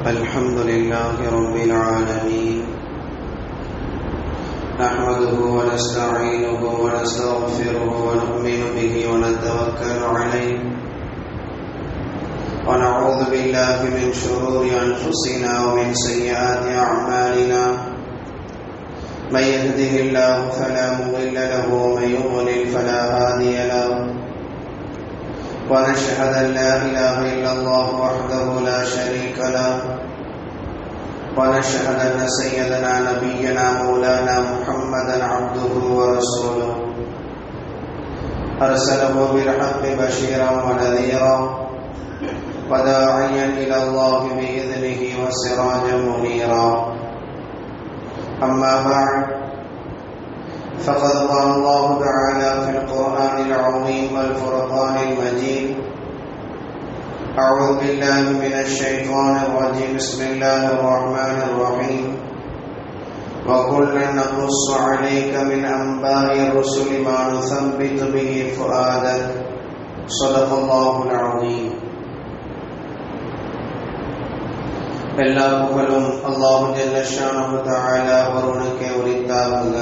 الحمد لله رب العالمين نحمده ونستعينه ونستغفره ونؤمن به ونتوكل عليه ونعوذ بالله من شرور انفسنا ومن سيئات اعمالنا من يهده الله فلا مضل له ومن يضلل فلا هادي له ونشهد ان لا اله الا الله وحده لا شريك له ونشهد ان سيدنا نبينا مولانا محمدا عبده ورسوله ارسله بالحق بشيرا ونذيرا وداعيا الى الله باذنه وسراجا منيرا اما بعد فقد قال الله تعالى في القرآن العظيم والفرقان المجيد أعوذ بالله من الشيطان الرجيم بسم الله الرحمن الرحيم وكلا نقص عليك من أنباء الرسل ما نثبت به فؤادك صدق الله العظيم எல்லா புகழும் அல்லாஹு ஜல்லஷானு தஆலா ஒருவனுக்கே உரித்தாகுக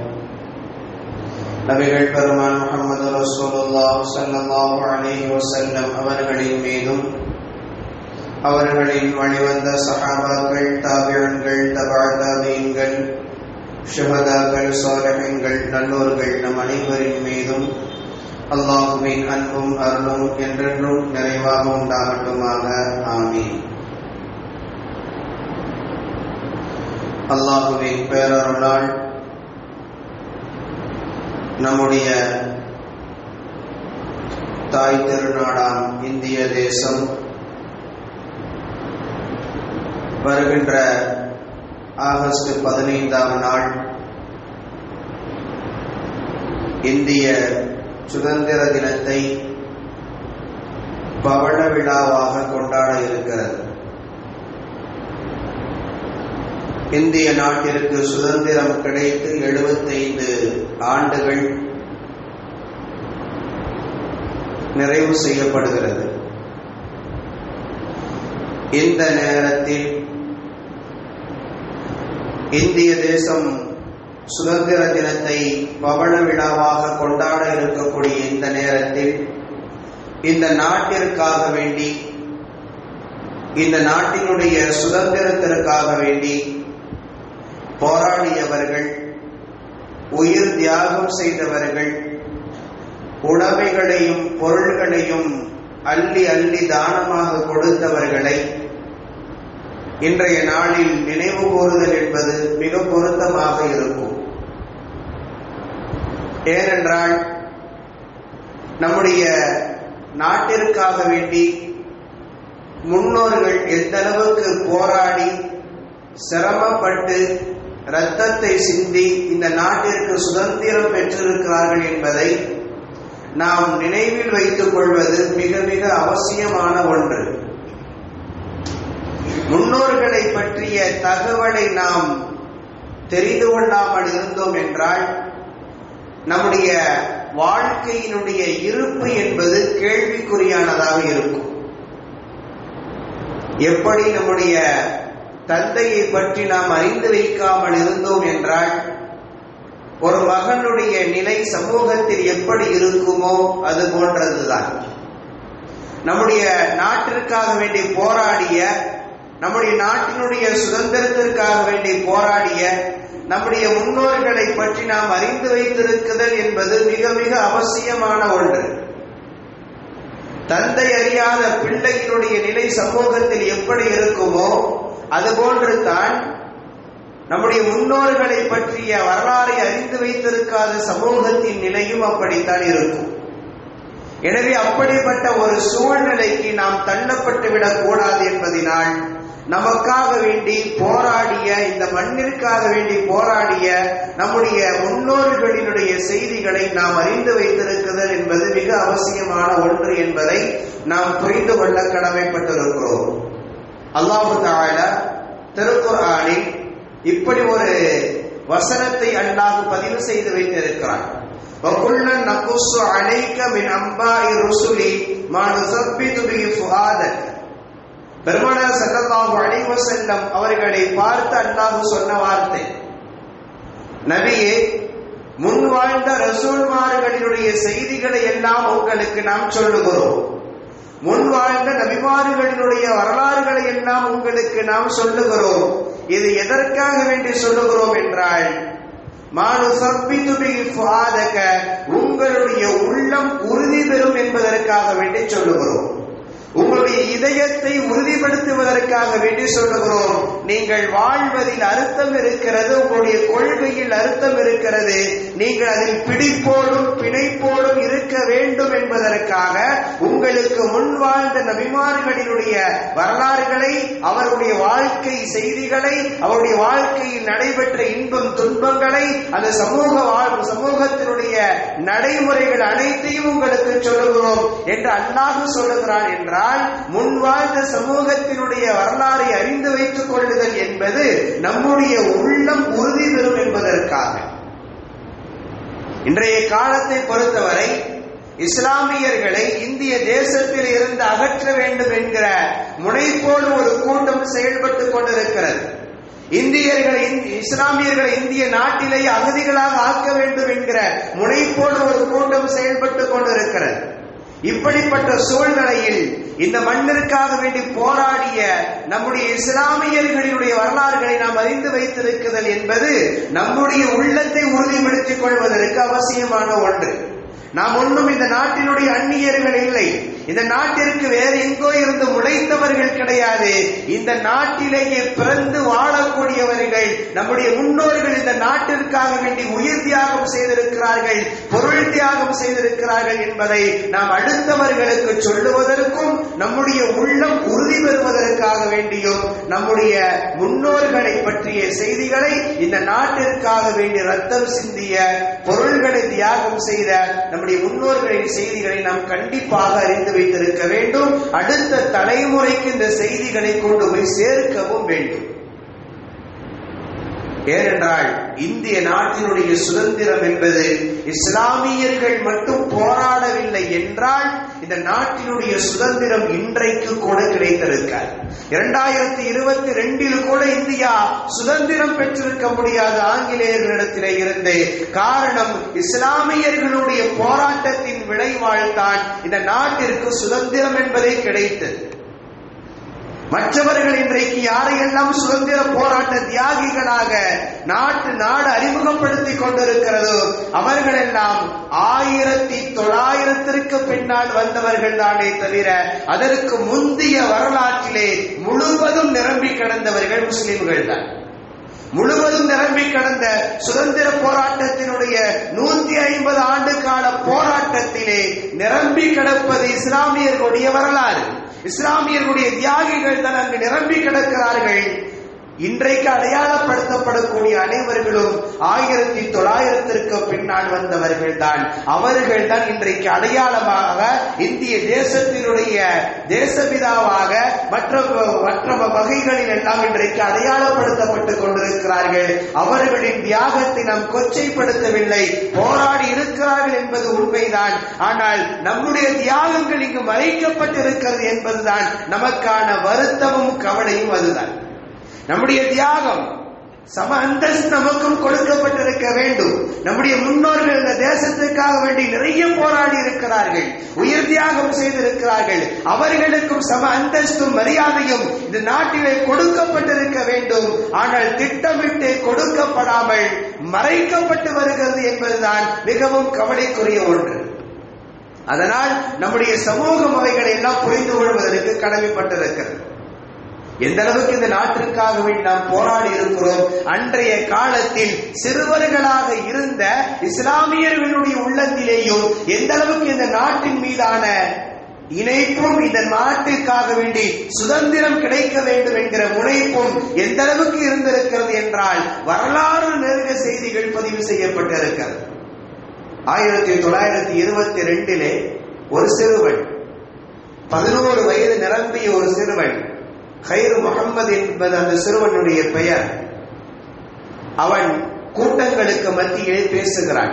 நபிகள் பெருமான் முகமது ரசூலுல்லாஹ் ஸல்லல்லாஹு அலைஹி வஸல்லம் அவர்களின் மீதும் அவர்களின் வழிவந்த சஹாபாக்கள் தாபியன்கள் தபா தாபீன்கள் ஷுஹதாக்கள் சாலிஹீன்கள் நல்லோர்கள் நம் அனைவரின் மீதும் அல்லாஹுவின் அன்பும் அருளும் என்றென்றும் நிறைவாக உண்டாகட்டுமாக ஆமீன் அல்லாஹுவின் பேரருளால் நம்முடைய தாய் திருநாடாம் இந்திய தேசம் வருகின்ற ஆகஸ்ட் பதினைந்தாம் நாள் இந்திய சுதந்திர தினத்தை பவள விழாவாக கொண்டாட இருக்கிறது இந்திய நாட்டிற்கு சுதந்திரம் கிடைத்து எழுபத்தைந்து ஆண்டுகள் நிறைவு செய்யப்படுகிறது இந்த நேரத்தில் இந்திய தேசம் சுதந்திர தினத்தை பவள விழாவாக கொண்டாட இருக்கக்கூடிய இந்த நேரத்தில் இந்த நாட்டிற்காக வேண்டி இந்த நாட்டினுடைய சுதந்திரத்திற்காக வேண்டி போராடியவர்கள் உயிர் தியாகம் செய்தவர்கள் உடைமைகளையும் பொருள்களையும் அள்ளி அள்ளி தானமாக கொடுத்தவர்களை இன்றைய நாளில் நினைவு கூறுதல் என்பது மிக பொருத்தமாக இருக்கும் ஏனென்றால் நம்முடைய நாட்டிற்காக வேண்டி முன்னோர்கள் எந்த அளவுக்கு போராடி சிரமப்பட்டு இரத்தத்தை சிந்தி இந்த நாட்டிற்கு சுதந்திரம் பெற்றிருக்கிறார்கள் என்பதை நாம் நினைவில் வைத்துக் கொள்வது மிக மிக அவசியமான ஒன்று முன்னோர்களை பற்றிய தகவலை நாம் தெரிந்து கொள்ளாமல் இருந்தோம் என்றால் நம்முடைய வாழ்க்கையினுடைய இருப்பு என்பது கேள்விக்குறியானதாக இருக்கும் எப்படி நம்முடைய தந்தையை பற்றி நாம் அறிந்து வைக்காமல் இருந்தோம் என்றால் ஒரு மகனுடைய நிலை சமூகத்தில் எப்படி இருக்குமோ அது போன்றதுதான் நம்முடைய நாட்டிற்காக வேண்டி போராடிய நம்முடைய நாட்டினுடைய சுதந்திரத்திற்காக வேண்டி போராடிய நம்முடைய முன்னோர்களை பற்றி நாம் அறிந்து வைத்திருக்குதல் என்பது மிக மிக அவசியமான ஒன்று தந்தை அறியாத பிள்ளையினுடைய நிலை சமூகத்தில் எப்படி இருக்குமோ அதுபோன்று தான் நம்முடைய முன்னோர்களை பற்றிய வரலாறை அறிந்து வைத்திருக்காத சமூகத்தின் நிலையும் அப்படித்தான் இருக்கும் எனவே அப்படிப்பட்ட ஒரு சூழ்நிலைக்கு நாம் தள்ளப்பட்டு விடக் கூடாது என்பதனால் நமக்காக வேண்டி போராடிய இந்த மண்ணிற்காக வேண்டி போராடிய நம்முடைய முன்னோர்களினுடைய செய்திகளை நாம் அறிந்து வைத்திருக்குதல் என்பது மிக அவசியமான ஒன்று என்பதை நாம் புரிந்து கொள்ள கடமைப்பட்டிருக்கிறோம் அல்லாஹு தாலா திருக்குர்ஆனில் இப்படி ஒரு வசனத்தை அல்லாஹ் பதிவு செய்து வைத்திருக்கிறான் وَكُلًّا نَقُصُّ عَلَيْكَ مِنْ أَنْبَاءِ الرُّسُلِ مَا نُثَبِّتُ بِهِ فُؤَادَكَ பெருமானார் ஸல்லல்லாஹு அலைஹி வஸல்லம் அவர்களை பார்த்து அல்லாஹ் சொன்ன வார்த்தை நபியே முன் வாழ்ந்த ரசூல்மார்களினுடைய செய்திகளை எல்லாம் உங்களுக்கு நாம் சொல்லுகிறோம் முன் வாழ்ந்த நபிமார்களினுடைய வரலாறுகளை எல்லாம் உங்களுக்கு நாம் சொல்லுகிறோம் இது எதற்காக வேண்டி சொல்லுகிறோம் என்றால் மானு சப்பிதுபி ஃபாதக உங்களுடைய உள்ளம் உறுதி பெறும் என்பதற்காக வேண்டி சொல்லுகிறோம் உங்களுடைய இதயத்தை உறுதிப்படுத்துவதற்காக வேண்டி சொல்லுகிறோம் நீங்கள் வாழ்வதில் அர்த்தம் இருக்கிறது உங்களுடைய கொள்கையில் அர்த்தம் இருக்கிறது நீங்கள் அதில் பிடிப்போடும் பிணைப்போடும் இருக்க வேண்டும் என்பதற்காக உங்களுக்கு முன் வாழ்ந்த நபிமார்களினுடைய வரலாறுகளை அவருடைய வாழ்க்கை செய்திகளை அவருடைய வாழ்க்கையில் நடைபெற்ற இன்பம் துன்பங்களை அந்த சமூக வாழ் சமூகத்தினுடைய நடைமுறைகள் அனைத்தையும் உங்களுக்கு சொல்லுகிறோம் என்று அல்லாஹ் சொல்லுகிறான் என்றால் முன் வாழ்ந்த சமூகத்தினுடைய வரலாறை அறிந்து வைத்துக் கொள்ளுதல் என்பது நம்முடைய உள்ளம் உறுதி பெறும் என்பதற்காக இன்றைய காலத்தை பொறுத்தவரை இஸ்லாமியர்களை இந்திய தேசத்தில் இருந்து அகற்ற வேண்டும் என்கிற முனைப்போடு ஒரு கூட்டம் செயல்பட்டுக் கொண்டிருக்கிறது இந்தியர்களை இஸ்லாமியர்களை இந்திய நாட்டிலே அகதிகளாக ஆக்க வேண்டும் என்கிற முனைப்போடு ஒரு கூட்டம் செயல்பட்டுக் கொண்டிருக்கிறது இப்படிப்பட்ட சூழ்நிலையில் இந்த மண்ணிற்காக வேண்டி போராடிய நம்முடைய இஸ்லாமியர்களினுடைய வரலாறுகளை நாம் அறிந்து வைத்திருக்குதல் என்பது நம்முடைய உள்ளத்தை உறுதிப்படுத்திக் கொள்வதற்கு அவசியமான ஒன்று நாம் ஒன்றும் இந்த நாட்டினுடைய அந்நியர்கள் இல்லை இந்த நாட்டிற்கு வேறு எங்கோ இருந்து முளைத்தவர்கள் கிடையாது இந்த நாட்டிலேயே பிறந்து வாழக்கூடியவர்கள் நம்முடைய முன்னோர்கள் இந்த நாட்டிற்காக வேண்டி உயிர் தியாகம் செய்திருக்கிறார்கள் பொருள் தியாகம் செய்திருக்கிறார்கள் என்பதை நாம் அடுத்தவர்களுக்கு சொல்லுவதற்கும் நம்முடைய உள்ளம் உறுதி பெறுவதற்காக வேண்டியும் நம்முடைய முன்னோர்களை பற்றிய செய்திகளை இந்த நாட்டிற்காக வேண்டி ரத்தம் சிந்திய பொருள்களை தியாகம் செய்த நம்முடைய முன்னோர்களின் செய்திகளை நாம் கண்டிப்பாக அறிந்து வைத்திருக்க வேண்டும் அடுத்த தலைமுறைக்கு இந்த செய்திகளை கொண்டு போய் சேர்க்கவும் வேண்டும் ஏனென்றால் இந்திய நாட்டினுடைய சுதந்திரம் என்பது இஸ்லாமியர்கள் மட்டும் போராடவில்லை என்றால் இந்த நாட்டினுடைய சுதந்திரம் இன்றைக்கு கூட கிடைத்திருக்காது இரண்டாயிரத்தி இருபத்தி ரெண்டில் கூட இந்தியா சுதந்திரம் பெற்றிருக்க முடியாது ஆங்கிலேயர்களிடத்திலே இருந்து காரணம் இஸ்லாமியர்களுடைய போராட்டத்தின் விளைவால் தான் இந்த நாட்டிற்கு சுதந்திரம் என்பதே கிடைத்தது மற்றவர்கள் இன்றைக்கு யாரையெல்லாம் சுதந்திர போராட்ட தியாகிகளாக நாட்டு நாடு அறிமுகப்படுத்திக் கொண்டிருக்கிறதோ அவர்கள் எல்லாம் ஆயிரத்தி தொள்ளாயிரத்திற்கு பின்னால் வந்தவர்கள் தானே தவிர அதற்கு முந்தைய வரலாற்றிலே முழுவதும் நிரம்பி கிடந்தவர்கள் முஸ்லிம்கள் தான் முழுவதும் நிரம்பி கடந்த சுதந்திர போராட்டத்தினுடைய நூத்தி ஐம்பது ஆண்டு கால போராட்டத்திலே நிரம்பி கிடப்பது இஸ்லாமியர்களுடைய வரலாறு இஸ்லாமியர்களுடைய தியாகிகள் தான் அங்கு நிரம்பி கிடக்கிறார்கள் இன்றைக்கு அடையாளப்படுத்தப்படக்கூடிய அனைவர்களும் ஆயிரத்தி தொள்ளாயிரத்திற்கு பின்னால் வந்தவர்கள் தான் அவர்கள் தான் இன்றைக்கு அடையாளமாக இந்திய தேசத்தினுடைய தேசபிதாவாக மற்ற மற்ற வகைகளில் எல்லாம் இன்றைக்கு அடையாளப்படுத்தப்பட்டுக் கொண்டிருக்கிறார்கள் அவர்களின் தியாகத்தை நாம் கொச்சைப்படுத்தவில்லை போராடி இருக்கிறார்கள் என்பது உண்மைதான் ஆனால் நம்முடைய தியாகங்கள் இங்கு மறைக்கப்பட்டிருக்கிறது என்பதுதான் நமக்கான வருத்தமும் கவலையும் அதுதான் நம்முடைய தியாகம் சம அந்தஸ்து நமக்கும் கொடுக்கப்பட்டிருக்க வேண்டும் நம்முடைய முன்னோர்கள் இந்த தேசத்துக்காக வேண்டி நிறைய போராடி இருக்கிறார்கள் உயிர் தியாகம் செய்திருக்கிறார்கள் அவர்களுக்கும் சம அந்தஸ்தும் மரியாதையும் இந்த நாட்டிலே கொடுக்கப்பட்டிருக்க வேண்டும் ஆனால் திட்டமிட்டு கொடுக்கப்படாமல் மறைக்கப்பட்டு வருகிறது என்பதுதான் மிகவும் கவலைக்குரிய ஒன்று அதனால் நம்முடைய சமூக முறைகளை எல்லாம் புரிந்து கொள்வதற்கு கடமைப்பட்டிருக்கிறது எந்த அளவுக்கு இந்த நாட்டிற்காக வேண்டி நாம் போராடி இருக்கிறோம் அன்றைய காலத்தில் சிறுவர்களாக இருந்த இஸ்லாமியர்களுடைய உள்ளத்திலேயும் எந்த அளவுக்கு இந்த நாட்டின் மீதான இணைப்பும் இந்த நாட்டிற்காக வேண்டி சுதந்திரம் கிடைக்க வேண்டும் என்கிற முனைப்பும் எந்த அளவுக்கு இருந்திருக்கிறது என்றால் வரலாறு நெருங்க செய்திகள் பதிவு செய்யப்பட்டிருக்கிறது ஆயிரத்தி தொள்ளாயிரத்தி இருபத்தி ரெண்டிலே ஒரு சிறுவன் பதினோரு வயது நிரம்பிய ஒரு சிறுவன் ஹைரு முகமது என்பது அந்த சிறுவனுடைய பெயர் அவன் கூட்டங்களுக்கு மத்தியிலே பேசுகிறான்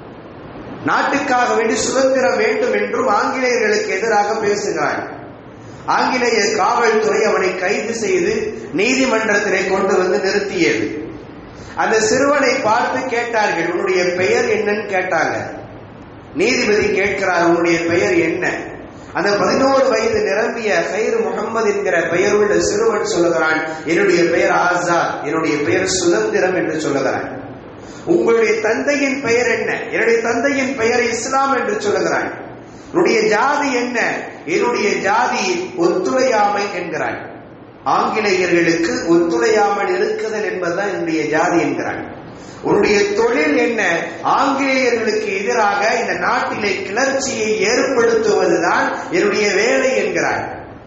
நாட்டுக்காக வேண்டி சுதந்திரம் வேண்டும் என்றும் ஆங்கிலேயர்களுக்கு எதிராக பேசுகிறான் ஆங்கிலேய காவல்துறை அவனை கைது செய்து நீதிமன்றத்திலே கொண்டு வந்து நிறுத்தியது அந்த சிறுவனை பார்த்து கேட்டார்கள் உன்னுடைய பெயர் என்னன்னு கேட்டாங்க நீதிபதி கேட்கிறார் உன்னுடைய பெயர் என்ன அந்த பதினோரு வயது நிரம்பிய கயிறு முகமது என்கிற பெயர் உள்ள சிறுவன் சொல்லுகிறான் என்னுடைய பெயர் ஆசாத் என்னுடைய பெயர் சுதந்திரம் என்று சொல்லுகிறான் உங்களுடைய தந்தையின் பெயர் என்ன என்னுடைய தந்தையின் பெயர் இஸ்லாம் என்று சொல்லுகிறான் உன்னுடைய ஜாதி என்ன என்னுடைய ஜாதி ஒத்துழையாமை என்கிறான் ஆங்கிலேயர்களுக்கு ஒத்துழையாமல் இருக்குதல் என்பதுதான் என்னுடைய ஜாதி என்கிறான் உன்னுடைய தொழில் என்ன ஆங்கிலேயர்களுக்கு எதிராக இந்த நாட்டிலே கிளர்ச்சியை ஏற்படுத்துவதுதான் என்னுடைய வேலை என்கிறான்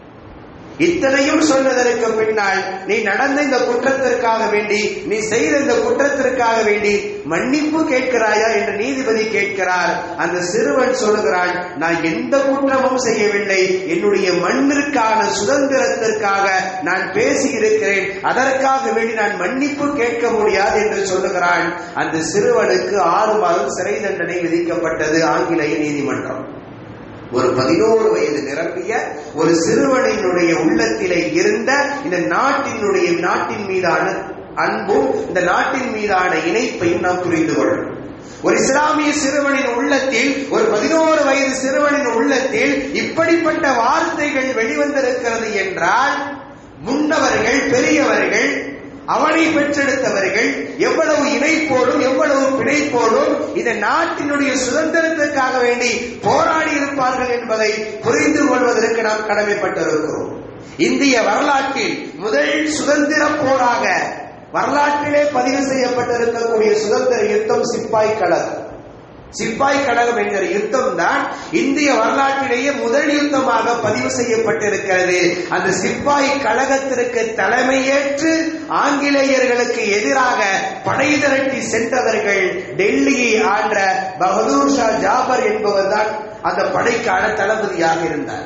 இத்தனையும் சொன்னதற்கு பின்னால் நீ நடந்த இந்த குற்றத்திற்காக வேண்டி நீ செய்த இந்த குற்றத்திற்காக வேண்டி மன்னிப்பு கேட்கிறாயா என்று நீதிபதி கேட்கிறார் அந்த சிறுவன் சொல்லுகிறான் நான் எந்த குற்றமும் செய்யவில்லை என்னுடைய மண்ணிற்கான சுதந்திரத்திற்காக நான் பேசி இருக்கிறேன் அதற்காக வேண்டி நான் மன்னிப்பு கேட்க முடியாது என்று சொல்லுகிறான் அந்த சிறுவனுக்கு ஆறு மாதம் சிறை தண்டனை விதிக்கப்பட்டது ஆங்கிலேய நீதிமன்றம் ஒரு பதினோரு வயது நிரம்பிய ஒரு சிறுவனினுடைய உள்ளத்திலே இருந்த இந்த நாட்டினுடைய நாட்டின் மீதான அன்பும் இந்த நாட்டின் மீதான இணைப்பையும் நாம் புரிந்து கொள்ளணும் ஒரு இஸ்லாமிய சிறுவனின் உள்ளத்தில் ஒரு பதினோரு வயது சிறுவனின் உள்ளத்தில் இப்படிப்பட்ட வார்த்தைகள் வெளிவந்திருக்கிறது என்றால் முன்னவர்கள் பெரியவர்கள் அவனை பெற்றெடுத்தவர்கள் எவ்வளவு இணைப்போடும் எவ்வளவு பிணைப்போடும் இந்த நாட்டினுடைய சுதந்திரத்திற்காக வேண்டி போராடி இருப்பார்கள் என்பதை புரிந்து கொள்வதற்கு நாம் கடமைப்பட்டிருக்கிறோம் இந்திய வரலாற்றில் முதல் சுதந்திர போராக வரலாற்றிலே பதிவு செய்யப்பட்டிருக்கக்கூடிய சுதந்திர யுத்தம் சிப்பாய் கழகம் சிப்பாய் கழகம் என்கிற யுத்தம் தான் இந்திய வரலாற்றிலேயே முதல் யுத்தமாக பதிவு செய்யப்பட்டிருக்கிறது அந்த சிப்பாய் கழகத்திற்கு தலைமையேற்று ஆங்கிலேயர்களுக்கு எதிராக படை திரட்டி சென்றவர்கள் டெல்லியை ஆண்ட பகதூர் ஷா ஜாபர் என்பவர் தான் அந்த படைக்கான தளபதியாக இருந்தார்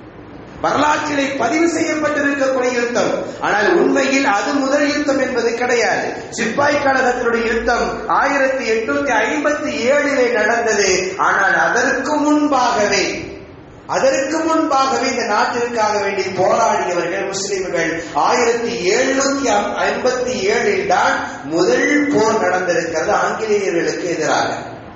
வரலாற்றிலே பதிவு செய்யப்பட்டிருக்கக்கூடிய யுத்தம் ஆனால் உண்மையில் அது முதல் யுத்தம் என்பது கிடையாது சிப்பாய் கழகத்தினுடைய யுத்தம் ஆயிரத்தி எட்நூத்தி ஐம்பத்தி ஏழிலே நடந்தது ஆனால் அதற்கு முன்பாகவே அதற்கு முன்பாகவே இந்த நாட்டிற்காக வேண்டி போராடியவர்கள் முஸ்லிம்கள் ஆயிரத்தி எழுநூத்தி ஐம்பத்தி ஏழில் தான் முதல் போர் நடந்திருக்கிறது ஆங்கிலேயர்களுக்கு எதிராக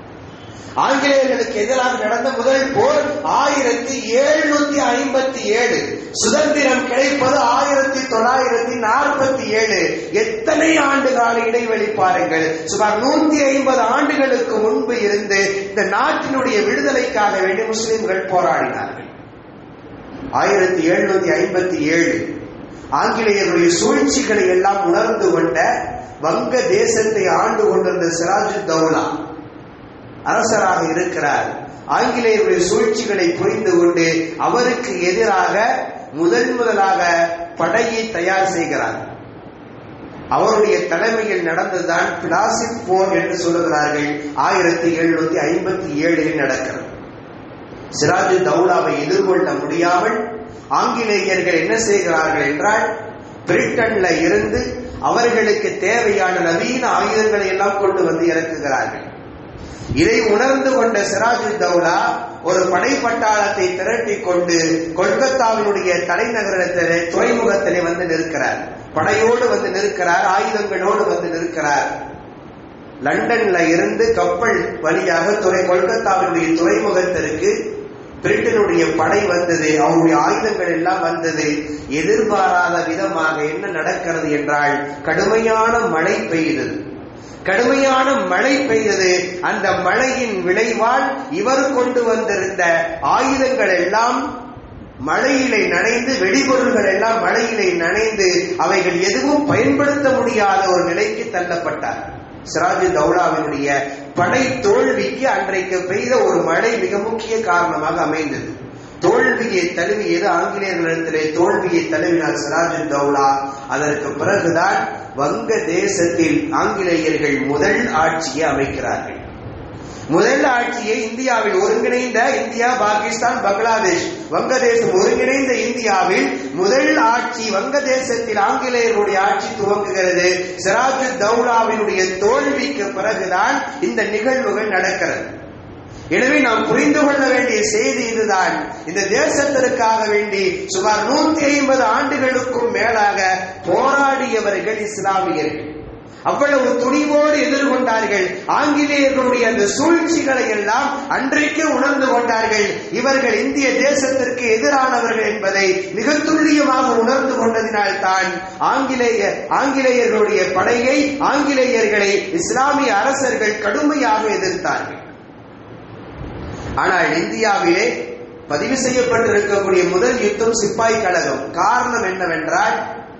ஆங்கிலேயர்களுக்கு எதிராக நடந்த முதல் போர் ஆயிரத்தி எழுநூத்தி ஐம்பத்தி ஏழு சுதந்திரம் கிடைப்பது ஆயிரத்தி தொள்ளாயிரத்தி நாற்பத்தி ஏழு எத்தனை ஆண்டு கால இடைவெளி பாருங்கள் சுமார் நூத்தி ஐம்பது ஆண்டுகளுக்கு முன்பு இருந்து இந்த நாட்டினுடைய விடுதலைக்காக வேண்டி முஸ்லிம்கள் போராடினார்கள் ஆயிரத்தி எழுநூத்தி ஐம்பத்தி ஏழு ஆங்கிலேயருடைய சூழ்ச்சிகளை எல்லாம் உணர்ந்து கொண்ட வங்க தேசத்தை ஆண்டு கொண்டிருந்த சிராஜு தௌலா அரசராக இருக்கிறார் ஆங்கிலேயருடைய சூழ்ச்சிகளை புரிந்து கொண்டு அவருக்கு எதிராக முதன் முதலாக படையை தயார் செய்கிறார் அவருடைய தலைமையில் நடந்ததுதான் பிளாசிக் போர் என்று சொல்லுகிறார்கள் ஆயிரத்தி எழுநூத்தி ஐம்பத்தி ஏழில் நடக்கிறது சிராஜு தௌலாவை எதிர்கொள்ள முடியாமல் ஆங்கிலேயர்கள் என்ன செய்கிறார்கள் என்றால் பிரிட்டன்ல இருந்து அவர்களுக்கு தேவையான நவீன ஆயுதங்களை எல்லாம் கொண்டு வந்து இறக்குகிறார்கள் இதை உணர்ந்து கொண்ட சிராஜு தௌலா ஒரு படைப்பட்டாளத்தை திரட்டி கொண்டு கொல்கத்தாவினுடைய தலைநகரத்திலே துறைமுகத்திலே வந்து நிற்கிறார் படையோடு வந்து நிற்கிறார் ஆயுதங்களோடு வந்து நிற்கிறார் லண்டன்ல இருந்து கப்பல் வழியாக துறை கொல்கத்தாவினுடைய துறைமுகத்திற்கு பிரிட்டனுடைய படை வந்தது அவருடைய ஆயுதங்கள் எல்லாம் வந்தது எதிர்பாராத விதமாக என்ன நடக்கிறது என்றால் கடுமையான மழை பெய்தது கடுமையான மழை பெய்தது அந்த மழையின் விளைவால் இவர் கொண்டு வந்திருந்த ஆயுதங்கள் எல்லாம் மழையிலே நனைந்து வெடிபொருள்கள் எல்லாம் மழையிலே நனைந்து அவைகள் எதுவும் பயன்படுத்த முடியாத ஒரு நிலைக்கு தள்ளப்பட்டார் சிராஜு தௌலாவினுடைய படை தோல்விக்கு அன்றைக்கு பெய்த ஒரு மழை மிக முக்கிய காரணமாக அமைந்தது தோல்வியை தழுவியது ஆங்கிலேயர்களிடத்திலே தோல்வியை தழுவினார் சிராஜு தௌலா அதற்கு பிறகுதான் வங்க தேசத்தில் ஆங்கிலேயர்கள் முதல் ஆட்சியை அமைக்கிறார்கள் முதல் ஆட்சியை இந்தியாவில் ஒருங்கிணைந்த இந்தியா பாகிஸ்தான் பங்களாதேஷ் வங்கதேசம் ஒருங்கிணைந்த இந்தியாவில் முதல் ஆட்சி வங்கதேசத்தில் ஆங்கிலேயருடைய ஆட்சி துவங்குகிறது சிராஜு தௌலாவினுடைய தோல்விக்கு பிறகுதான் இந்த நிகழ்வுகள் நடக்கிறது எனவே நாம் புரிந்து கொள்ள வேண்டிய செய்தி இதுதான் தான் இந்த தேசத்திற்காக வேண்டி சுமார் நூத்தி ஐம்பது ஆண்டுகளுக்கும் மேலாக போராடியவர்கள் இஸ்லாமியர்கள் அவ்வளவு துணிவோடு எதிர்கொண்டார்கள் ஆங்கிலேயர்களுடைய அந்த சூழ்ச்சிகளை எல்லாம் அன்றைக்கே உணர்ந்து கொண்டார்கள் இவர்கள் இந்திய தேசத்திற்கு எதிரானவர்கள் என்பதை மிக துல்லியமாக உணர்ந்து கொண்டதினால் தான் ஆங்கிலேய ஆங்கிலேயர்களுடைய படையை ஆங்கிலேயர்களை இஸ்லாமிய அரசர்கள் கடுமையாக எதிர்த்தார்கள் ஆனால் இந்தியாவிலே பதிவு செய்யப்பட்டிருக்கக்கூடிய முதல் யுத்தம் சிப்பாய் கழகம் காரணம் என்னவென்றால்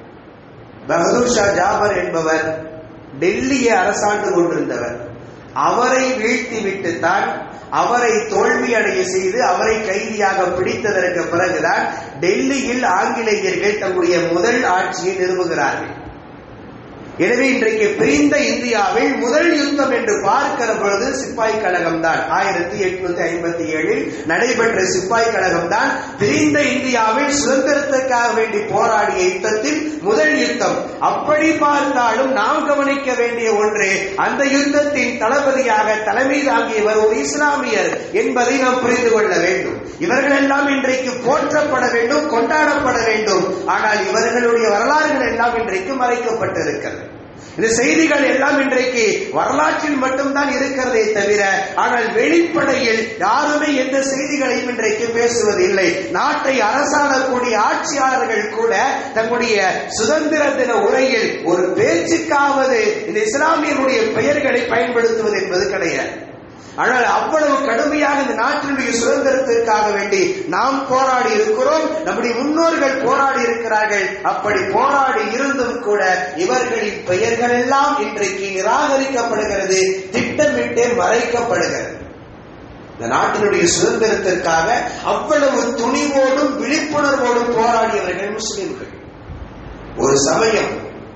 பகதூர் ஷா ஜாபர் என்பவர் டெல்லியை அரசாண்டு கொண்டிருந்தவர் அவரை வீழ்த்தி விட்டுத்தான் அவரை தோல்வி அடைய செய்து அவரை கைதியாக பிடித்ததற்கு பிறகுதான் டெல்லியில் ஆங்கிலேயர்கள் தங்களுடைய முதல் ஆட்சியை நிறுவுகிறார்கள் எனவே இன்றைக்கு பிரிந்த இந்தியாவில் முதல் யுத்தம் என்று பார்க்கிற பொழுது சிப்பாய் கழகம் தான் ஆயிரத்தி எட்நூத்தி ஐம்பத்தி ஏழில் நடைபெற்ற சிப்பாய் கழகம் தான் பிரிந்த இந்தியாவில் சுதந்திரத்திற்காக வேண்டி போராடிய யுத்தத்தில் முதல் யுத்தம் அப்படி பார்த்தாலும் நாம் கவனிக்க வேண்டிய ஒன்று அந்த யுத்தத்தின் தளபதியாக தலைமை தாங்கியவர் ஒரு இஸ்லாமியர் என்பதை நாம் புரிந்து கொள்ள வேண்டும் இவர்கள் எல்லாம் இன்றைக்கு போற்றப்பட வேண்டும் கொண்டாடப்பட வேண்டும் ஆனால் இவர்களுடைய வரலாறுகள் எல்லாம் இன்றைக்கு மறைக்கப்பட்டிருக்கிறது இந்த செய்திகள் எல்லாம் இன்றைக்கு வரலாற்றில் மட்டும்தான் இருக்கிறதே தவிர ஆனால் வெளிப்படையில் யாருமே எந்த செய்திகளையும் இன்றைக்கு பேசுவதில்லை நாட்டை அரசாளக்கூடிய ஆட்சியாளர்கள் கூட தங்களுடைய சுதந்திர தின உரையில் ஒரு பேச்சுக்காவது இந்த இஸ்லாமியருடைய பெயர்களை பயன்படுத்துவது என்பது கிடையாது ஆனால் அவ்வளவு கடுமையாக இந்த நாட்டினுடைய சுதந்திரத்திற்காக வேண்டி நாம் போராடி இருக்கிறோம் நம்முடைய முன்னோர்கள் போராடி இருக்கிறார்கள் அப்படி போராடி இருந்தும் கூட இவர்களின் பெயர்கள் எல்லாம் இன்றைக்கு நிராகரிக்கப்படுகிறது திட்டமிட்டே மறைக்கப்படுகிறது இந்த நாட்டினுடைய சுதந்திரத்திற்காக அவ்வளவு துணிவோடும் விழிப்புணர்வோடும் போராடியவர்கள் முஸ்லிம்கள் ஒரு சமயம்